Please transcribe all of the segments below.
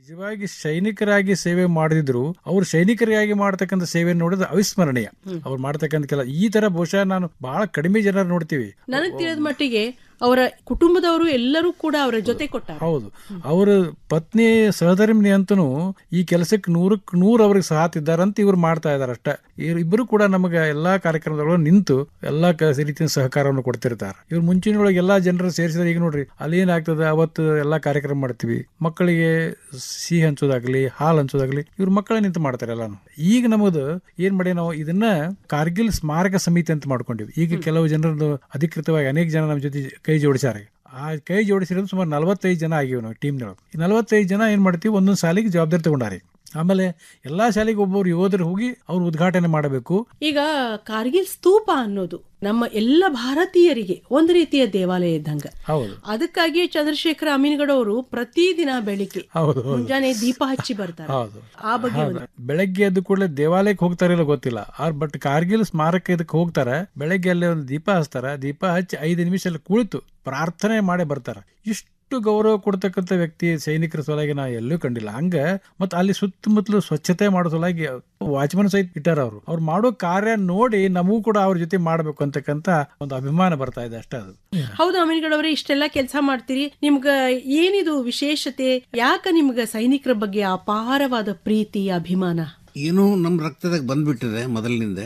ನಿಜವಾಗಿ ಸೈನಿಕರಾಗಿ ಸೇವೆ ಮಾಡಿದ್ರು ಅವ್ರು ಸೈನಿಕರಿಗಾಗಿ ಮಾಡ್ತಕ್ಕಂಥ ಸೇವೆ ನೋಡಿದ್ರೆ ಅವಿಸ್ಮರಣೀಯ ಅವ್ರು ಮಾಡ್ತಕ್ಕಂಥ ಕೆಲ ಈ ತರ ಬಹುಶಃ ನಾನು ಬಹಳ ಕಡಿಮೆ ಜನರು ನೋಡ್ತೀವಿ ನನಗ್ ತಿಳಿದ ಮಟ್ಟಿಗೆ ಅವರ ಕುಟುಂಬದವರು ಎಲ್ಲರೂ ಕೂಡ ಅವರ ಜೊತೆ ಕೊಟ್ಟಾರ ಹೌದು ಅವರ ಪತ್ನಿ ಸಹಧರ್ಮಿಣಿ ಅಂತೂ ಈ ಕೆಲಸಕ್ಕೆ ನೂರಕ್ಕೆ ನೂರು ಅವ್ರಿಗೆ ಸಾಥ್ ಇದ್ದಾರಂತ ಇವ್ರು ಮಾಡ್ತಾ ಇದಾರೆ ಅಷ್ಟೇ ಇವ್ರು ಇಬ್ಬರು ಕೂಡ ನಮಗೆ ಎಲ್ಲಾ ಕಾರ್ಯಕ್ರಮದೊಳಗೆ ನಿಂತು ಎಲ್ಲಾ ಕ- ರೀತಿಯ ಸಹಕಾರವನ್ನು ಕೊಡ್ತಿರ್ತಾರೆ ಇವ್ರು ಮುಂಚಿನೊಳಗೆ ಎಲ್ಲಾ ಜನರು ಸೇರಿಸಿದ್ರೆ ಈಗ ನೋಡ್ರಿ ಅಲ್ಲಿ ಏನಾಗ್ತದೆ ಅವತ್ತು ಎಲ್ಲಾ ಕಾರ್ಯಕ್ರಮ ಮಾಡ್ತೀವಿ ಮಕ್ಕಳಿಗೆ ಸಿಹಿ ಹಂಚೋದಾಗ್ಲಿ ಹಾಲು ಹಂಚೋದಾಗ್ಲಿ ಇವ್ರ ಮಕ್ಕಳೇ ನಿಂತು ಮಾಡ್ತಾರೆ ಎಲ್ಲಾನು ಈಗ ನಮ್ಮದು ಏನ್ ಮಾಡಿ ನಾವು ಇದನ್ನ ಕಾರ್ಗಿಲ್ ಸ್ಮಾರಕ ಸಮಿತಿ ಅಂತ ಮಾಡ್ಕೊಂಡಿವಿ ಈಗ ಕೆಲವು ಜನರದ್ದು ಅಧಿಕೃತವಾಗಿ ಅನೇಕ ಜನ ನಮ್ಮ ಜೊತೆ ಕೈ ಜೋಡಿಸ್ಯಾರ ಆ ಕೈ ಜೋಡಿಸಿರೋದು ಸುಮಾರು ನಲವತ್ತೈದು ಜನ ಆಗಿವೆ ನಾವು ಟೀಮ್ನೊಳಗೆ ಈ ನಲವತ್ತೈದು ಜನ ಏನ್ ಮಾಡ್ತೀವಿ ಒಂದೊಂದು ಶಾಲೆಗೆ ಜವಾಬ್ದಾರಿ ತಗೊಂಡಾರೆ ಆಮೇಲೆ ಎಲ್ಲಾ ಶಾಲೆಗೆ ಒಬ್ಬೊಬ್ರು ಯೋಧರು ಹೋಗಿ ಅವ್ರು ಉದ್ಘಾಟನೆ ಮಾಡಬೇಕು ಈಗ ಕಾರ್ಗಿಲ್ ಸ್ತೂಪ ಅನ್ನೋದು ನಮ್ಮ ಎಲ್ಲ ಭಾರತೀಯರಿಗೆ ಒಂದು ರೀತಿಯ ದೇವಾಲಯ ಇದ್ದಂಗ ಹೌದು ಅದಕ್ಕಾಗಿಯೇ ಚಂದ್ರಶೇಖರ ಅಮೀನ್ಗಡ್ ಅವರು ಪ್ರತಿದಿನ ಬೆಳಿಗ್ಗೆ ಹೌದು ಹೌದು ಮುಂಜಾನೆ ದೀಪ ಹಚ್ಚಿ ಬರ್ತಾರೆ ಹೌದು ಆ ಬಗ್ಗೆ ಹೌದು. ಬೆಳಗ್ಗೆ ಎದ್ದು ಕೂಡಲೇ ದೇವಾಲಯಕ್ಕೆ ಹೋಗ್ತಾರಿಲ್ಲ ಗೊತ್ತಿಲ್ಲ ಆರ್ ಬಟ್ ಕಾರ್ಗಿಲ್ ಸ್ಮಾರಕ ಇದಕ್ಕೆ ಹೋಗ್ತಾರೆ ಬೆಳಗ್ಗೆ ಅಲ್ಲೇ ಒಂದು ದೀಪ ಹಚ್ತಾರ ದೀಪ ಹಚ್ಚಿ ಐದು ನಿಮಿಷ ಅಲ್ಲಿ ಕುಳಿತು ಪ್ರಾರ್ಥನೆ ಮಾಡಿ ಬರ್ತಾರ ಇಷ್ಟು ಗೌರವ ಕೊಡ್ತಕ್ಕಂಥ ವ್ಯಕ್ತಿ ಸೈನಿಕರ ಸಲುವಾಗಿ ನಾ ಎಲ್ಲೂ ಕಂಡಿಲ್ಲ ಹಂಗ ಮತ್ತ ಅಲ್ಲಿ ಸುತ್ತಮುತ್ತಲು ಸ್ವಚ್ಛತೆ ಮಾಡೋ ಸಲುವಾಗಿ ವಾಚ್ಮನ್ ಸಹಿತ ಇಟ್ಟಾರ ಅವರು ಅವ್ರು ಮಾಡೋ ಕಾರ್ಯ ನೋಡಿ ನಮಗೂ ಕೂಡ ಅವ್ರ ಜೊತೆ ಮಾಡ್ಬೇಕು ಅಂತಕ್ಕಂತ ಒಂದು ಅಭಿಮಾನ ಬರ್ತಾ ಇದೆ ಅಷ್ಟೇ ಅದು ಹೌದು ಅಮೀನ್ಗಡ್ ಅವರೇ ಇಷ್ಟೆಲ್ಲ ಕೆಲಸ ಮಾಡ್ತೀರಿ ನಿಮ್ಗ ಏನಿದು ವಿಶೇಷತೆ ಯಾಕ ನಿಮ್ಗ ಸೈನಿಕರ ಬಗ್ಗೆ ಅಪಾರವಾದ ಪ್ರೀತಿ ಅಭಿಮಾನ ಏನೋ ನಮ್ಮ ರಕ್ತದಾಗ ಬಂದ್ಬಿಟ್ಟಿದೆ ಮೊದಲಿನಿಂದ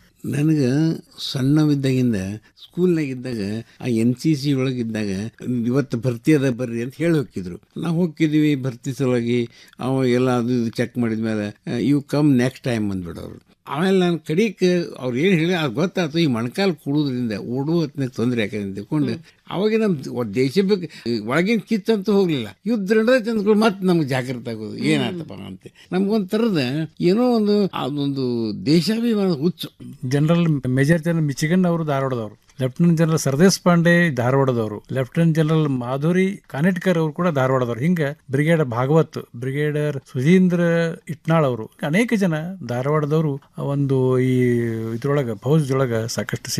ನನಗೆ ಸಣ್ಣವಿದ್ದಾಗಿಂದ ಸ್ಕೂಲ್ನಾಗ ಇದ್ದಾಗ ಆ ಎನ್ ಸಿ ಸಿ ಒಳಗಿದ್ದಾಗ ಇವತ್ತು ಭರ್ತಿ ಅದ ಬರ್ರಿ ಅಂತ ಹೇಳಿ ಹೋಗಿದ್ರು ನಾವು ಹೋಗಿದ್ವಿ ಭರ್ತಿ ಸಲುವಾಗಿ ಅವ ಎಲ್ಲ ಅದು ಇದು ಚೆಕ್ ಮಾಡಿದ ಮೇಲೆ ಇವು ಕಮ್ ನೆಕ್ಸ್ಟ್ ಟೈಮ್ ಬಂದ್ಬಿಡೋರು ಆಮೇಲೆ ನಾನು ಕಡಿಗೆ ಅವ್ರು ಏನು ಹೇಳಿ ಅದು ಗೊತ್ತಾಯ್ತು ಈ ಮೊಣಕಾಲು ಕೂಡೋದ್ರಿಂದ ಓಡುವ ಹೊತ್ತಿನಾಗ ತೊಂದರೆ ಯಾಕಂತ ತಿಳ್ಕೊಂಡು ಅವಾಗ ನಮ್ಮ ದೇಶ ಬೇಕು ಒಳಗಿನ ಕಿಚ್ಚಂತೂ ಹೋಗ್ಲಿಲ್ಲ ಯುದ್ಧ ನಡೆದೈತೆ ಅಂದ್ಕೊಂಡು ಮತ್ತೆ ನಮ್ಗೆ ಜಾಗೃತ ಆಗೋದು ಏನಾಯ್ತಪ್ಪ ಅಂತ ನಮ್ಗೊಂದ್ ಥರದ ಏನೋ ಒಂದು ಅದೊಂದು ದೇಶಾಭಿಮಾನ ಹುಚ್ಚು ಜನರಲ್ ಮೇಜರ್ ಜನರಲ್ ಮಿಚಿಗನ್ ಅವರು ಧಾರವಾಡದವರು ಲೆಫ್ಟಿನೆಂಟ್ ಜನರಲ್ ಸರ್ದೇಶ್ ಪಾಂಡೆ ಧಾರವಾಡದವರು ಲೆಫ್ಟಿನೆಂಟ್ ಜನರಲ್ ಮಾಧುರಿ ಕಾನೆಟ್ಕರ್ ಅವರು ಕೂಡ ಧಾರವಾಡದವರು ಹಿಂಗ ಬ್ರಿಗೇಡರ್ ಭಾಗವತ್ ಬ್ರಿಗೇಡರ್ ಸುಧೀಂದ್ರ ಇಟ್ನಾಳ್ ಅವರು ಅನೇಕ ಜನ ಧಾರವಾಡದವರು ಒಂದು ಈ ಇದ್ರೊಳಗ ಫೌಜ್ದೊಳಗ ಸಾಕಷ್ಟು